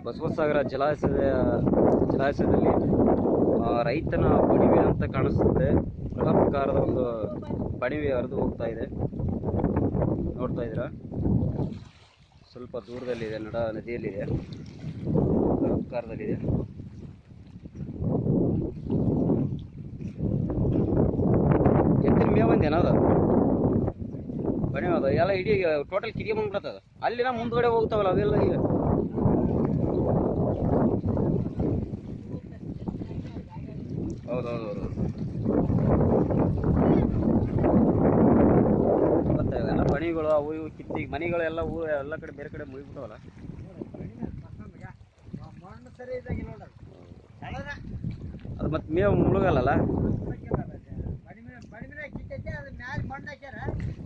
ಬಸವಸಾಗರ ಜಲಾಶಯದ ಜಲಾಶಯದಲ್ಲಿ ಆ, ರೈತನ ಬಣಿವೆ ಅಂತ ಕಾಣಿಸುತ್ತೆ ಬೃಹತ್ಕಾರದ ಒಂದು ಬಣಿವೆ ಹರಿದು ಹೋಗ್ತಾ ಇದೆ ನೋಡ್ತಾ ಇದ್ದೀರಾ ಸ್ವಲ್ಪ ದೂರದಲ್ಲಿದೆ ನಡ ನದಿಯಲ್ಲಿದೆ ಬೃಹತ್ಕಾರದಲ್ಲಿದೆ ಎತ್ತಿನ ಮೇವ್ ಅಂದೇನ ಅದು ಬಣಿವೆ ಅದು ಎಲ್ಲ ಇಡೀ ಟೋಟಲ್ ಕಿಡಿ ಬಂದ್ಬಿಡತ್ತದ ಅಲ್ಲಿನ ಮುಂದ್ಗಡೆ ಹೋಗ್ತಾವಲ್ಲ ಅವೆಲ್ಲ ಈಗ ಹೌದೌದು ಹೌದು ಮತ್ತೆ ಎಲ್ಲ ಮಣಿಗಳು ಅವು ಇವು ಕಿತ್ತಿ ಮನೆಗಳೆಲ್ಲ ಊರು ಎಲ್ಲ ಕಡೆ ಬೇರೆ ಕಡೆ ಮುಗಿಬಿಟ್ಟವಲ್ಲ ಮಣ್ಣು ಸರಿ ಇದ್ದಂಗಿಲ್ಲ ನೋಡ್ರಿ ಸಣ್ಣದ ಅದು ಮತ್ತೆ ಮೇವು ಮುಳುಗಲ್ಲ ಬಡಿಮೆ ಬಡಿಮೆ ಕಿತ್ತೈತೆ ಅದ್ರ ಮ್ಯಾಲ ಮಣ್ಣು ಹಾಕ್ಯಾರ